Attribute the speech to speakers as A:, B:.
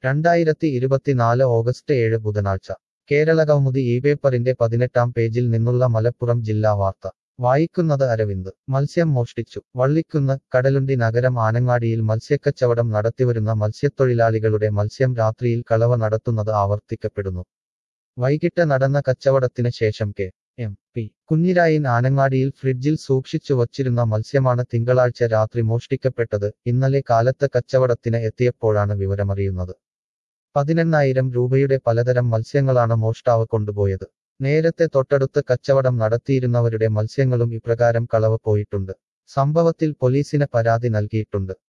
A: രണ്ടായിരത്തി ഇരുപത്തിനാല് ഓഗസ്റ്റ് ഏഴ് ബുധനാഴ്ച കേരളകൗമുദി ഈ പേപ്പറിന്റെ പതിനെട്ടാം പേജിൽ നിന്നുള്ള മലപ്പുറം ജില്ലാ വാർത്ത വായിക്കുന്നത് അരവിന്ദ് മത്സ്യം മോഷ്ടിച്ചു വള്ളിക്കുന്ന് കടലുണ്ടി നഗരം ആനങ്ങാടിയിൽ മത്സ്യക്കച്ചവടം നടത്തിവരുന്ന മത്സ്യത്തൊഴിലാളികളുടെ മത്സ്യം രാത്രിയിൽ കളവ നടത്തുന്നത് ആവർത്തിക്കപ്പെടുന്നു വൈകിട്ട് നടന്ന കച്ചവടത്തിന് ശേഷം കെ എം പി കുഞ്ഞിരായിൻ ആനങ്ങാടിയിൽ ഫ്രിഡ്ജിൽ സൂക്ഷിച്ചു വച്ചിരുന്ന മത്സ്യമാണ് തിങ്കളാഴ്ച രാത്രി മോഷ്ടിക്കപ്പെട്ടത് ഇന്നലെ കാലത്ത് കച്ചവടത്തിന് എത്തിയപ്പോഴാണ് വിവരമറിയുന്നത് പതിനെണ്ണായിരം രൂപയുടെ പലതരം മത്സ്യങ്ങളാണ് മോഷ്ടാവ് കൊണ്ടുപോയത് നേരത്തെ തൊട്ടടുത്ത് കച്ചവടം നടത്തിയിരുന്നവരുടെ മത്സ്യങ്ങളും ഇപ്രകാരം കളവ് പോയിട്ടുണ്ട് സംഭവത്തിൽ പോലീസിന് പരാതി നൽകിയിട്ടുണ്ട്